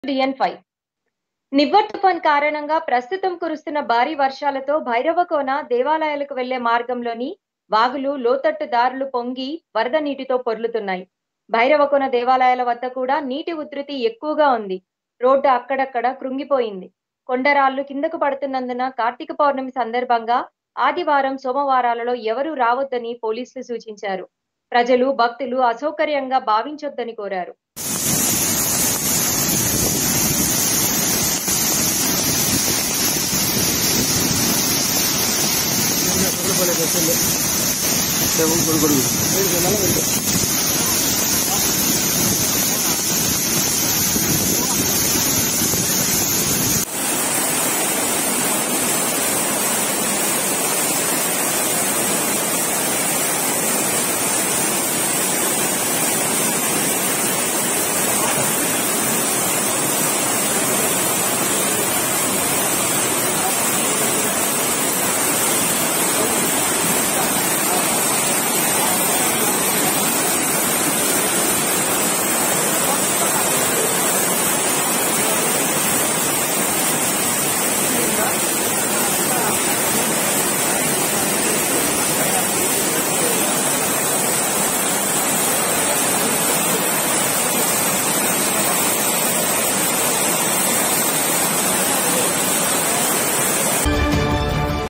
డిఎన్ five నివ్వర్ తుఫాన్ కారణంగా ప్రస్తుతం కురుస్తున్న భారీ వర్షాలతో భైరవకోన దేవాలయాలకు వెళ్లే మార్గంలోని వాగులు లోతట్టు దారులు పొంగి వరద నీటితో పొర్లుతున్నాయి భైరవకోన దేవాలయాల వద్ద కూడా నీటి ఉధృతి ఎక్కువగా ఉంది రోడ్డు అక్కడక్కడ కృంగిపోయింది కొండరాళ్లు కిందకు పడుతున్నందున కార్తీక పౌర్ణమి సందర్భంగా ఆదివారం సోమవారాలలో ఎవరూ రావద్దని పోలీసులు సూచించారు ప్రజలు భక్తులు అసౌకర్యంగా భావించొద్దని కోరారు కొడుకు కొడుకు